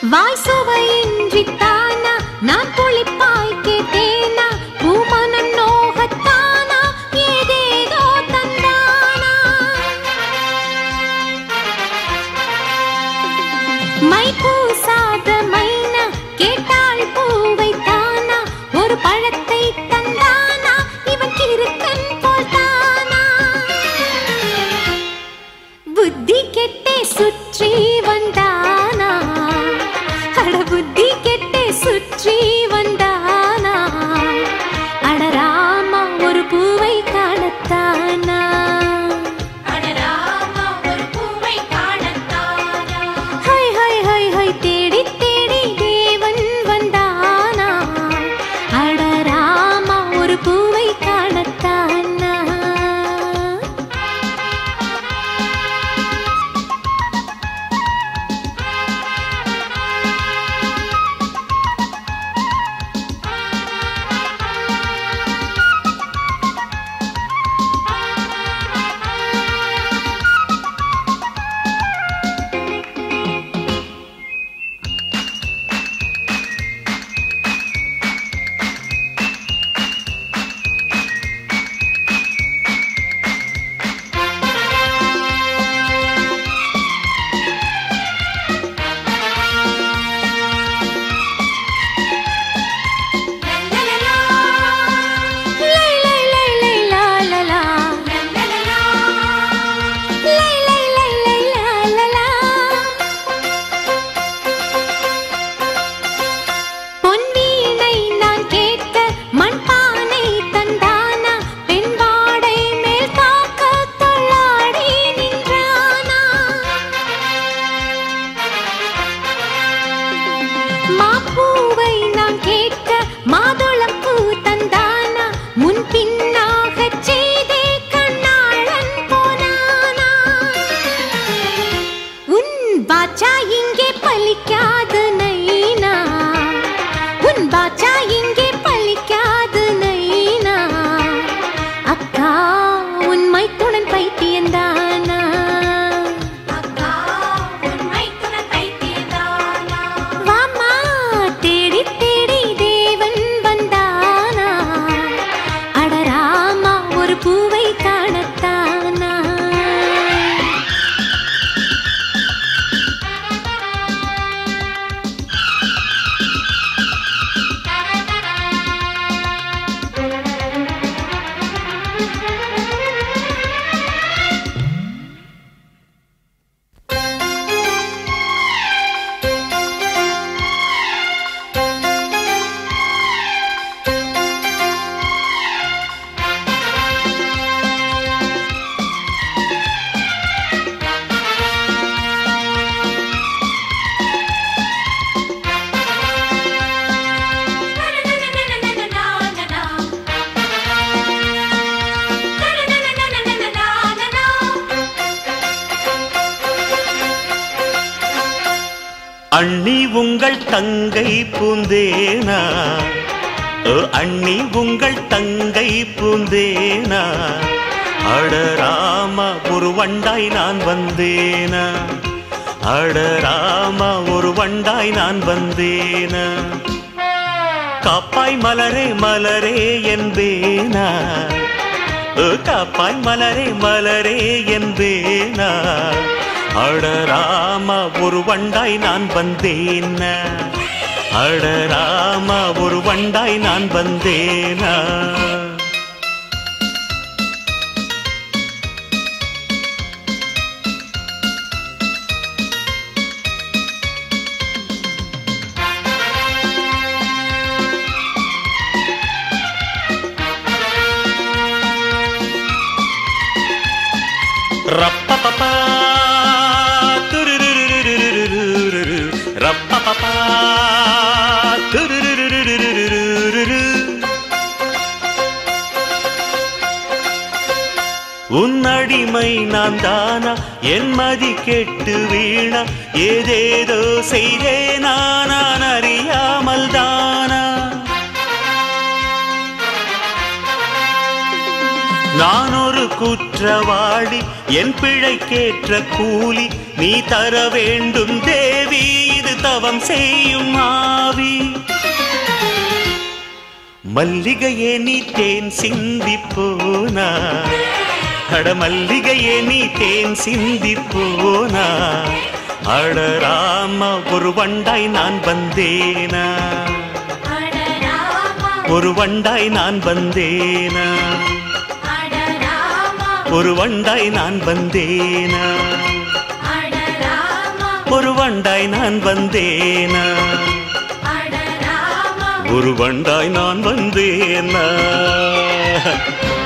வாய் சுவையின்றி தானா நான் புளிப்பாய் கேட்டேனா பூமனம் நோகத்தானா ஏதேதோ தந்தானா மை பூசாத மைனா கேட்டாள் பூவை தானா ஒரு பழத்தை தந்தானா இவன் கிறுக்கன் போல் தானா புத்தி கெட்டே சுற்றி வந்தானா அட புத்தி கெட்டே சுற்றி வந்தானா அட ராமா ஒரு பூவை காணத்தானா அடராமா ஒரு பூவை காணத்தானா ஹை ஹை ஹை ஹை தேடி தேடி தேவன் வந்தானா அட ராமா ஒரு பூவை காணத்தானா லல்லலலா லை லை லை லை லா லா லா லல்லலலா லை லை லை லை லா லா லா பொன்வீணை நான் கேட்க மண்பானை தந்தானா பெண் வாடை மேல் தாக்க தள்ளாடி நின்றானா மாப்பூவை நான் கேட்க மாதுளம் பூ தந்தானா முன் பின்னாகச் செய்தே கண்ணாளன் போனானா உன் பாச்சா இங்கே பலிக்காது நைனா உன் பாச்சா இங்கே பலிக்காது நைனா அக்கா உண்மை துணன் பைத்தியந்தானா அக்கா உண்மை துணை பைத்தியதானா வாமா தேடி தேடி தேவன் வந்தானா அடராமா ஒரு பூவை காணத்தானா அண்ணி உங்கள் தங்கை பூந்தேனா ஓ அண்ணி உங்கள் தங்கை பூந்தேனா அடராமா ஒரு வண்டாய் நான் வந்தேனா அடராமா ஒரு வண்டாய் நான் வந்தேனா காப்பாய் மலரே மலரே என்பேனா ஓ காப்பாய் மலரே மலரே என்பேனா அடராமா ஒரு வண்டாய் நான் வந்தேனா அடராமா ஒரு வண்டாய் நான் வந்தேனா ரப்பப்பா துருருருருருருருரு ரப்பப்பா துருருருருருருருரு உன்னடிமை நான் தானா என் மதி கெட்டு வீணா ஏதேதோ செய்தேனா நான் அறியாமல் தானா நான் ஒரு குற்றவாளி என் பிழைக்கேற்ற கூலி நீ தர வேண்டும் தேவி இது தவம் செய்யும் ஆவி மல்லிகையே நீ தேன் சிந்தி போனா அட மல்லிகையே நீ தேன் சிந்தி போனா அட ராமா ஒரு வண்டாய் நான் வந்தேனா அட ராமா ஒரு வண்டாய் நான் வந்தேனா அட ராமா ஒரு வண்டாய் நான் வந்தேனா அட ராமா ஒரு வண்டாய் நான் வந்தேனா அட ராமா ஒரு வண்டாய் நான் வந்தேனா